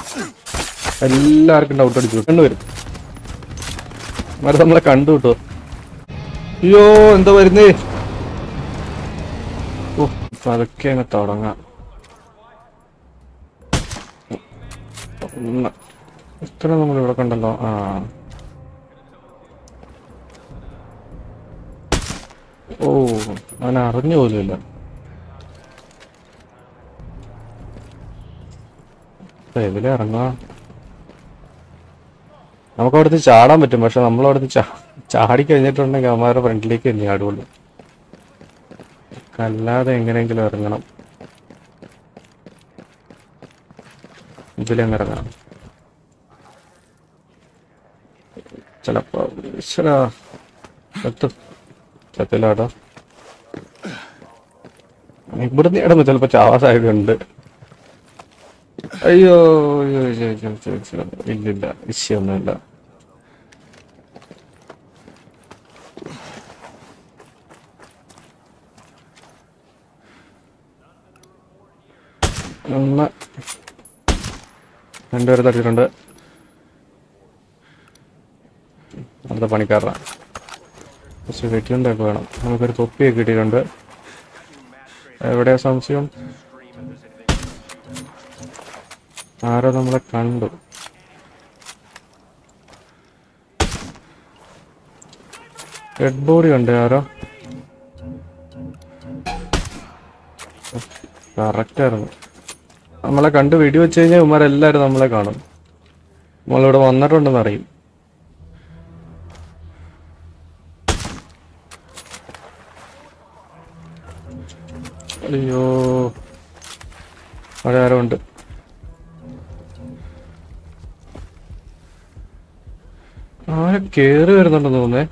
എല്ലാവർക്കും ഡൗട്ട് അടിച്ചു കണ്ടുവരും മരം നമ്മളെ കണ്ടു കിട്ടോ അയ്യോ എന്താ വരുന്നേ ഓ പതുക്കെ അങ്ങ് തുടങ്ങാം ഒന്ന് ഇത്ര നമ്മൾ ഇവിടെ കണ്ടല്ലോ ആ ഓ അവൻ അറിഞ്ഞു പോലുമില്ല ഇപ്പൊ എതിലെ ഇറങ്ങാ നമുക്ക് അവിടുന്ന് ചാടാൻ പറ്റും പക്ഷെ നമ്മൾ അവിടുന്ന് ചാ ചാടി കഴിഞ്ഞിട്ടുണ്ടെങ്കിൽ അവന്മാരുടെ ഫ്രണ്ടിലേക്ക് തന്നെ ചാടുള്ളൂ അല്ലാതെ എങ്ങനെയെങ്കിലും ഇറങ്ങണം ഇതിലങ്ങ് ഇറങ്ങണം ചിലപ്പോ ഈശ്വരാ, ചത്തു ചത്തില്ലാട്ടോ ഇവിടുന്ന് ഇടുമ്പോ ചിലപ്പോ ചാവാ സാധ്യതയുണ്ട് അയ്യോ അയ്യോ അയ്യോ, അയ്യോ, അയ്യോ, അയ്യോ. ഇല്ലില്ല വിഷയമൊന്നുമില്ല ഒന്ന് രണ്ടുപേരെ തട്ടിയിട്ടുണ്ട് അടുത്ത പണിക്കാരനാ പക്ഷെ വെട്ടിയുണ്ടൊക്കെ വേണം നമുക്കൊരു തൊപ്പിയൊക്കെ കിട്ടിയിട്ടുണ്ട് എവിടെയാ സംശയം ആരോ നമ്മളെ കണ്ടു ഡെഡ് ബോഡി ഉണ്ട് ആരോ കറക്റ്റ് ആയിരുന്നു നമ്മളെ കണ്ട് വെടി വെച്ച് കഴിഞ്ഞാൽ ഇവന്മാരെല്ലാരും നമ്മളെ കാണും നമ്മളിവിടെ വന്നിട്ടുണ്ടെന്ന് അറിയും അയ്യോ അവിടെ ആരോ ഉണ്ട് ആരെ കേറി വരുന്നുണ്ടെന്ന് തോന്നേ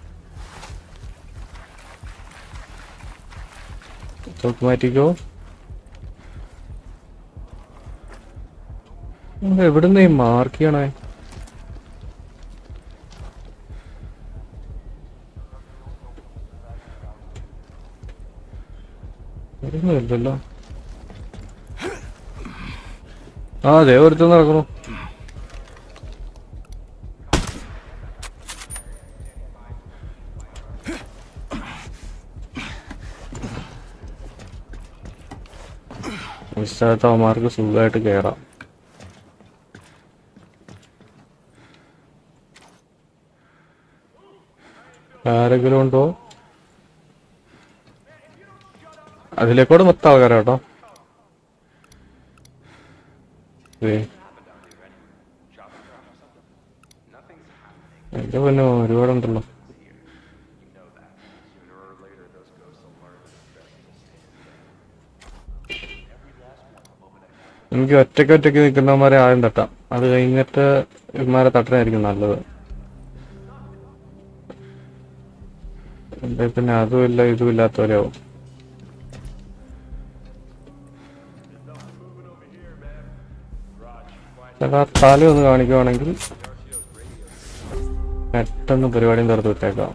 തോക്ക് മാറ്റിക്കോ എവിടുന്ന് ഈ മാർക്ക് ചെയ്യണേ വരുന്നില്ലല്ലോ ആ അതെ ഒരുത്തം നടക്കണു സ്ഥലത്ത് അവന്മാർക്ക് സുഖമായിട്ട് കയറാം ആരെങ്കിലും ഉണ്ടോ അതിലേക്കൂടെ മൊത്തം ആൾക്കാരാ കേട്ടോ ദേ. എന്റെ പിന്നെ ഒരുപാടുണ്ടല്ലോ എനിക്ക് ഒറ്റയ്ക്ക് ഒറ്റയ്ക്ക് നിൽക്കുന്നവന്മാരെ ആദ്യം തട്ടാം അത് കഴിഞ്ഞിട്ട് ഇവന്മാരെ തട്ടനായിരിക്കും നല്ലത് എന്റെ പിന്നെ അതുമില്ല ഇതും ഇല്ലാത്ത പോലെയാവും ചില തല ഒന്ന് കാണിക്കുവാണെങ്കിൽ പെട്ടെന്ന് പരിപാടിയും തീർത്ത് വിട്ടേക്കാം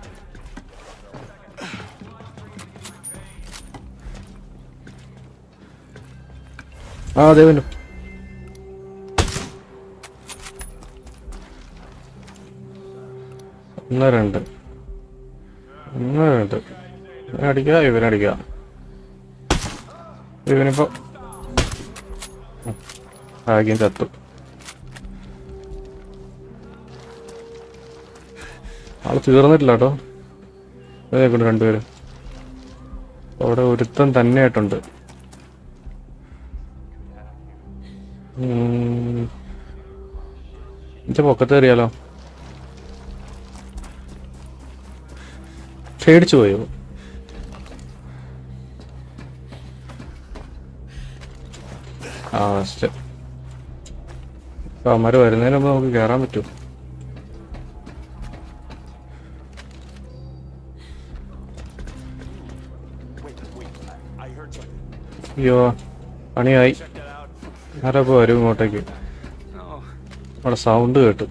ആ അതെ വന്നു ഒന്ന് രണ്ട് ഒന്ന് രണ്ട് ഇവനടിക്കുക ഇവനടിക്കുക ഇവനിപ്പോ ഭാഗ്യം ചത്തു ആള് തീർന്നിട്ടില്ല കേട്ടോ അതേക്കൊണ്ട് രണ്ടുപേരും അവിടെ ഒരുത്തൻ തന്നെയായിട്ടുണ്ട് ഉം. ഇതിന്റെ പൊക്കത്ത് കയറിയാലോ പേടിച്ചു പോയോ ആ ഫസ്റ്റ് അവന്മാര് വരുന്നതിന് മുമ്പ് നമുക്ക് കയറാൻ പറ്റും അയ്യോ പണിയായി ആരപ്പോ വരും ഇങ്ങോട്ടേക്ക് അവിടെ സൗണ്ട് കേട്ടു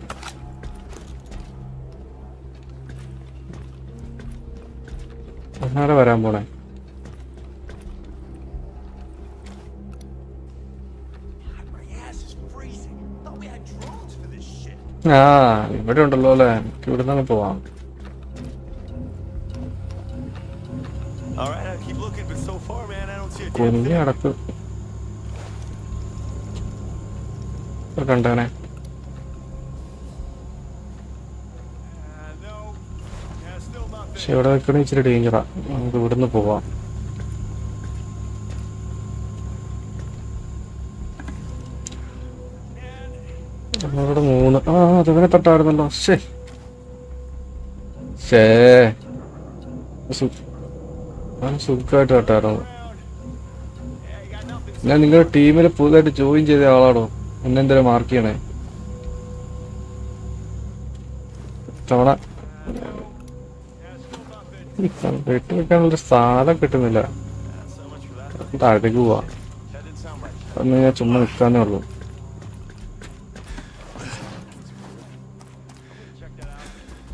ആരാ വരാൻ പോണേ freezing. Thought we had drones for this shit. ആ ഇവിടെ ഉണ്ടല്ലോ അല്ലേ എനിക്ക് ഇവിടെ നിന്ന് പോവാം All right, I'll keep looking, but so far, man, I don't see a damn കുഞ്ഞു thing. കിടക്ക് ഇപ്പൊ കണ്ടവനെ Uh, no. Yeah, still not പക്ഷെ there. ഇവിടെ നിൽക്കണ ഇച്ചിരി ഡേഞ്ചറാ നമുക്ക് ഇവിടുന്ന് പോവാം ഇവിടെ മൂന്ന് ആ അതവനെ തട്ടായിരുന്നല്ലോ ശേ ശേ സു- അവൻ സുഖമായിട്ട് തട്ടായിരുന്നു Yeah, you got nothing. ഞാൻ നിങ്ങളുടെ ടീമിൽ പുതുതായിട്ട് ജോയിൻ ചെയ്ത ആളാണോ എന്നെ എന്തെങ്കിലും മാർക്ക് ചെയ്യണേ തവണ Yeah, still not there. വെട്ടി വെക്കാനുള്ള സ്ഥലം കിട്ടുന്നില്ല Yeah, so much for that. താഴത്തേക്ക് പോവാ That didn't sound right. അന്ന് ഞാൻ ചുമ്മാ നിൽക്കാന്നേ ഉള്ളൂ Check that out.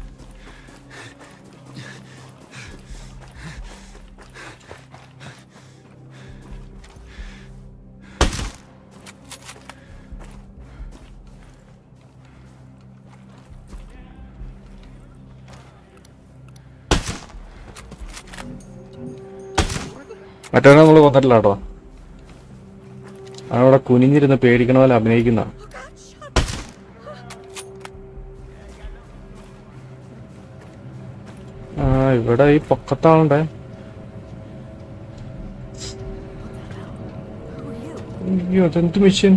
മറ്റേ നമ്മൾ കൊന്നിട്ടില്ല കേട്ടോ അവിടെ കുനിഞ്ഞിരുന്ന് പേടിക്കണ പോലെ അഭിനയിക്കുന്ന ആ ഇവിടെ ഈ പൊക്കത്താളുണ്ടേ അയ്യോ അതെന്ത് മെഷീൻ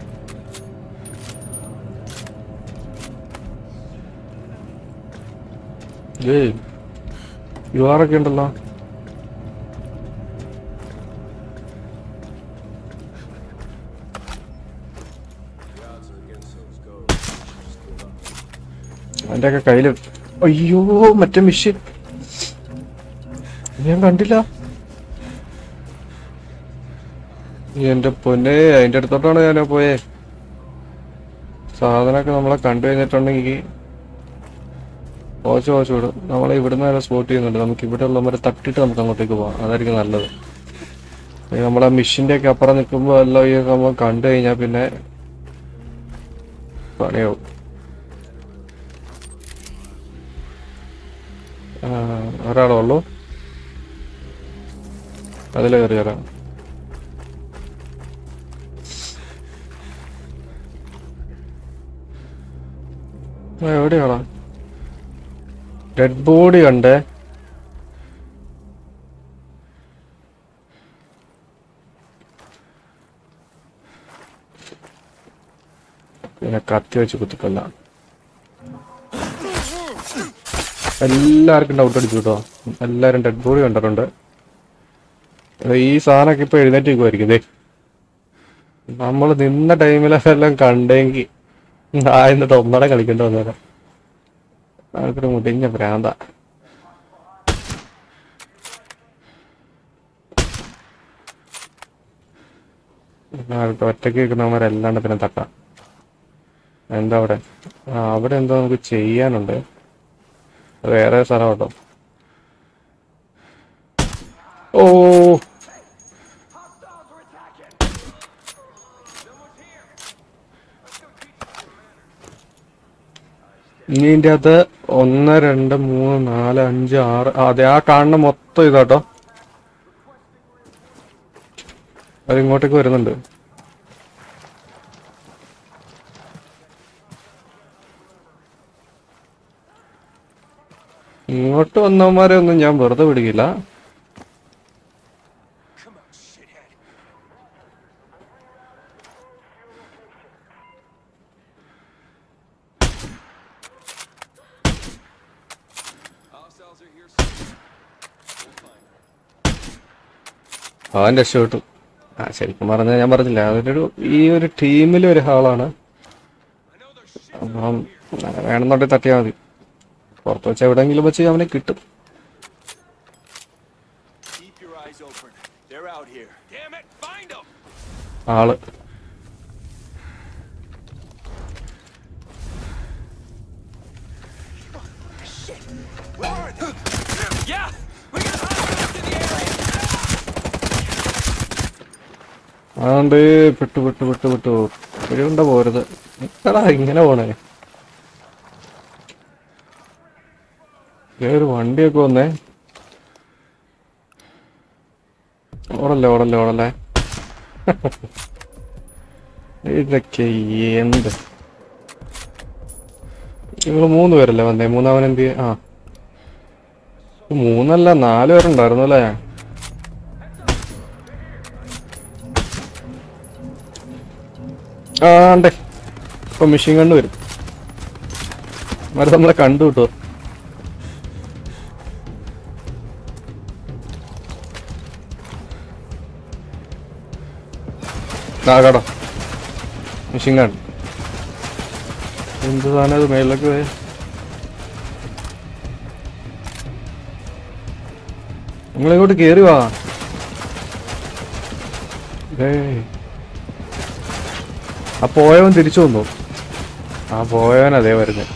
ഏയ് യു ആർ ഒക്കെ ഉണ്ടല്ലോ അവന്റെ ഒക്കെ കയ്യില് അയ്യോ മറ്റേ മെഷീൻ ഞാൻ കണ്ടില്ല എന്റെ പൊന്നെ അതിന്റെ അടുത്തോട്ടാണ് ഞാൻ പോയേ സാധനമൊക്കെ നമ്മളെ കണ്ടു കഴിഞ്ഞിട്ടുണ്ടെങ്കിൽ ഓച്ചു ഓച്ചു വിടും നമ്മളെ ഇവിടുന്ന് വരെ സ്പോട്ട് ചെയ്യുന്നുണ്ട് നമുക്ക് ഇവിടെ ഉള്ളവരെ തട്ടിട്ട് നമുക്ക് അങ്ങോട്ടേക്ക് പോവാം അതായിരിക്കും നല്ലത് ഈ നമ്മളെ മിഷിന്റെ ഒക്കെ അപ്പുറം നിൽക്കുമ്പോൾ എല്ലാം ഈ സംഭവം കണ്ടു കഴിഞ്ഞാൽ പിന്നെ പണിയാവും ആ, ഒരാളേ ഉള്ളൂ അതിൽ കയറി വരാം ആ, എവിടെയാണോ ഡെഡ് ബോഡി കണ്ടേ പിന്നെ കത്തി വെച്ച് കുത്തിക്കൊല്ല എല്ലാവർക്കും ഡൗട്ട് അടിച്ചു കേട്ടോ എല്ലാരും ഡെഡ് ബോഡി കണ്ടിട്ടുണ്ട് ഇത് ഈ സാധനമൊക്കെ ഇപ്പൊ എഴുന്നേറ്റ് നിൽക്കുമായിരിക്കും ദേ നമ്മൾ നിന്ന ടൈമിൽ അതെല്ലാം കണ്ടെങ്കിൽ ആ എന്നിട്ട് ഒന്നടെ കളിക്കേണ്ടി വന്നേരം ആൾക്കൊരു മുടിഞ്ഞ ഭ്രാന്ത ആൾക്ക് ഒറ്റയ്ക്ക് നിൽക്കുന്നവന്മാരെല്ലാണ്ട് പിന്നെ തട്ടാം എന്താ അവിടെ ആ അവിടെ എന്തോ നമുക്ക് ചെയ്യാനുണ്ട് അത് വേറെ സ്ഥലം കേട്ടോ ഓ ഇനി ഇതിന്റെ അകത്ത് ഒന്ന് രണ്ട് മൂന്ന് നാല് അഞ്ച് ആറ് ആ, അതെ ആ കാണുന്ന മൊത്തം ഇതാട്ടോ അത് ഇങ്ങോട്ടേക്ക് വരുന്നുണ്ട് ഇങ്ങോട്ട് വന്നവന്മാരെ ഒന്നും ഞാൻ വെറുതെ വിടുകില്ല Come on, shithead. Hostiles are here. അവൻ രക്ഷപ്പെട്ടു ആ ശരിക്കും പറഞ്ഞാൽ ഞാൻ പറഞ്ഞില്ല അതൊരു ഈ ഒരു ടീമിൽ ഒരു ആളാണ് I know there's shit. അപ്പം അങ്ങനെ വേണമെന്നുണ്ടെങ്കിൽ തട്ടിയാൽ മതി പുറത്ത് വെച്ച് എവിടെയെങ്കിലും വെച്ച് അവനെ കിട്ടും Keep your eyes open. They're out here. Damn it, find them. ആള് Where are they? Yeah, we got hostiles in the area. അവൻ ഉണ്ട് പെട്ടു പെട്ടു പെട്ടു പെട്ടു ഇഴയുണ്ട പോരുത് എടാ ഇങ്ങനെ പോണേ ദേ ഒരു വണ്ടിയൊക്കെ വന്നേ ഓടല്ലേ ഓടല്ലേ ഓടല്ലേ ഇതൊക്കെ എന്ത് നിങ്ങൾ മൂന്ന് പേരല്ലേ വന്നേ മൂന്നാമൻ എന്ത് ചെയ്യ- ആ മൂന്നല്ല നാല് പേരുണ്ടായിരുന്നു അല്ലേ ആ ഉണ്ടേ ഇപ്പൊ മെഷീൻ കണ്ടു വരും അവര് നമ്മളെ കണ്ടു കിട്ടോ ആ കേട്ടോ മെഷീൻ കണ്ടു എന്ത് സാധനം അത് മേളിലേക്ക് പോയ നിങ്ങളിങ്ങോട്ട് കേറി വാ ഏയ് ആ പോയവൻ തിരിച്ചു വന്നു ആ പോയവൻ അതേ വരുന്നത്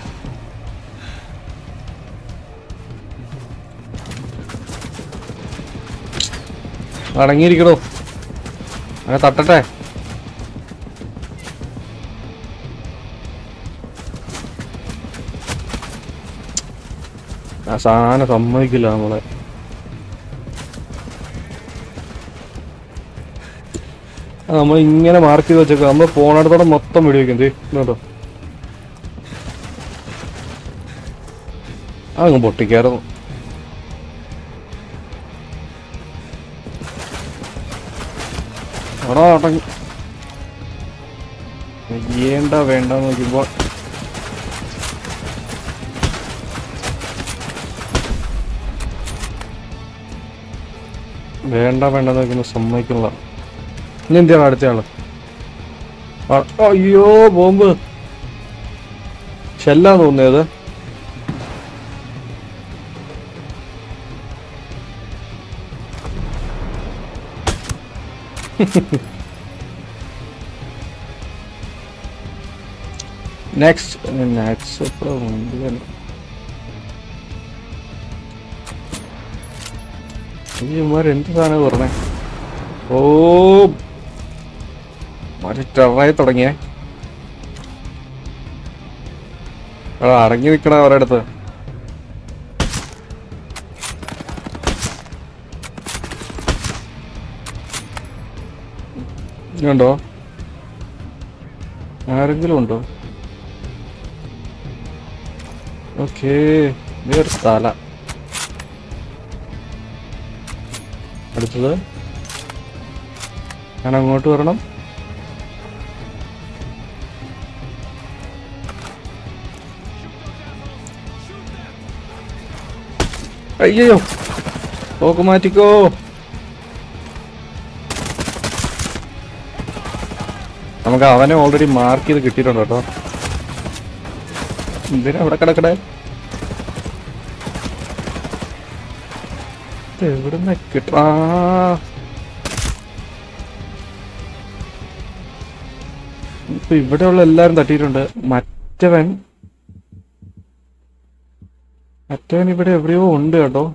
അടങ്ങിയിരിക്കണോ അങ്ങനെ തട്ടട്ടെ ആ സാധനം സമ്മതിക്കില്ല നമ്മളെ നമ്മൾ ഇങ്ങനെ മാർക്ക് ചെയ്ത് വെച്ചേക്കാം നമ്മൾ പോണടത്തോടെ മൊത്തം വെടിവെക്കും ദേ കേട്ടോ അതങ്ങ് പൊട്ടിക്കായിരുന്നു എടാ അടങ്ങി ചെയ്യണ്ട വേണ്ട നോക്കിയപ്പോ വേണ്ട വേണ്ട നോക്കുന്നു സമ്മതിക്കുന്നില്ല ഇനി എന്തിനാണ് അടുത്തയാള് ആ, അയ്യോ ബോംബ് ഷെല്ലാ തോന്നിയത് നെക്സ്റ്റ് നെക്സ്റ്റ് ഇപ്പോൾ മുമ്പിൽ ഇമാർ എന്ത് സാധനം പറഞ്ഞേ ഓ മറ്റേ ടെററായി തുടങ്ങിയേ എടാ അടങ്ങി നിക്കണ അവരുടെ അടുത്ത് ഉണ്ടോ ആരെങ്കിലും ഉണ്ടോ ഓക്കേ വേറെ തല അടുത്തത് ഞാൻ അങ്ങോട്ട് വരണം അയ്യോ പോക്ക് മാറ്റിക്കോ നമുക്ക് അവനെ ഓൾറെഡി മാർക്ക് ചെയ്ത് കിട്ടിയിട്ടുണ്ട് കേട്ടോ എന്തിനാ അവിടെ കിടക്കടേ എവിടുന്ന കിട്ടാ ഇപ്പൊ ഇവിടെയുള്ള എല്ലാരും തട്ടിയിട്ടുണ്ട് മറ്റവൻ മറ്റവൻ ഇവിടെ എവിടെയോ ഉണ്ട് കേട്ടോ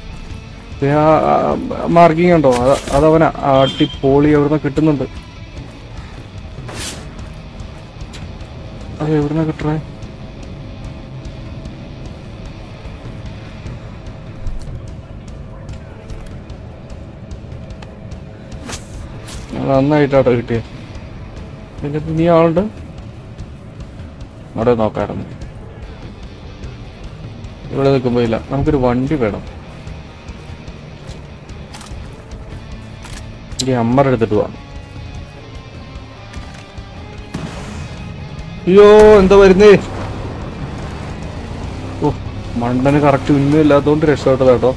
മാർക്കിങ് ഉണ്ടോ അത് അതവന അടിപൊളി എവിടുന്ന കിട്ടുന്നുണ്ട് അത് എവിടുന്ന കിട്ടണേ നന്നായിട്ടാട്ടോ കിട്ടിയ പിന്നെ നീ ആളുണ്ട് അവിടെ നോക്കാറുണ്ട് ഇവിടെ നിൽക്കുമ്പോ ഇല്ല നമുക്കൊരു വണ്ടി വേണം ഈ അമ്മയുടെ എടുത്തിട്ട് പോവാം അയ്യോ എന്താ വരുന്നേ ഓ മണ്ടന് കറക്റ്റ് ഒന്നും ഇല്ലാത്തോണ്ട് രക്ഷപ്പെട്ടത് കേട്ടോ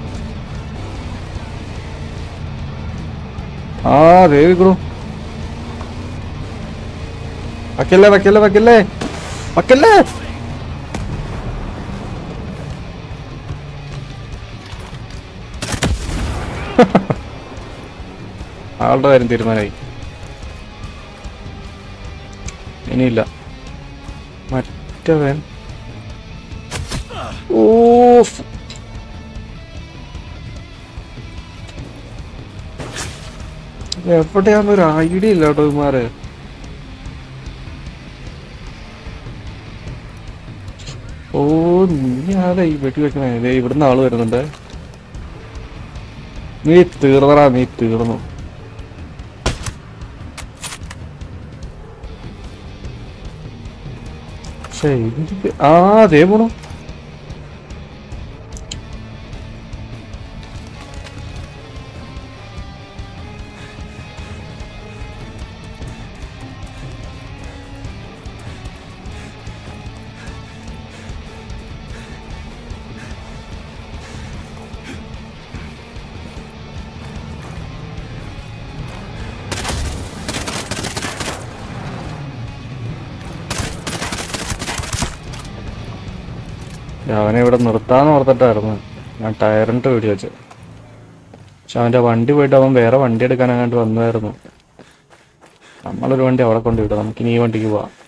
ആ ദേവിക്കണു വക്കല്ലേ വക്കല്ലേ വക്കല്ലേ വക്കല്ലേ ആളുടെ കാര്യം തീരുമാനമായി ഇനിയില്ല മറ്റവൻ ഓഫ് എവിടെയാന്ന് ഒരു ഐഡിയ ഇല്ല കേട്ടോ ഇമാര് ഓ നീ ആരാ ഈ വെട്ടി വെക്കണേ ദേ ഇവിടുന്ന് ആള് വരുന്നുണ്ട് നീ തീർന്നടാ നീ തീർന്നു പക്ഷേ ഇത് ആ അതേ പോണു അവനെ ഇവിടെ നിർത്താന്ന് ഓർത്തിട്ടായിരുന്നു ഞാൻ ടയറിന്റെ വീടി വെച്ച് പക്ഷെ അവന്റെ വണ്ടി പോയിട്ട് അവൻ വേറെ വണ്ടി എടുക്കാൻ അങ്ങോട്ട് വന്നായിരുന്നു നമ്മളൊരു വണ്ടി അവിടെ കൊണ്ടുവിട്ടു നമുക്ക് ഇനി ഈ വണ്ടിക്ക് പോവാം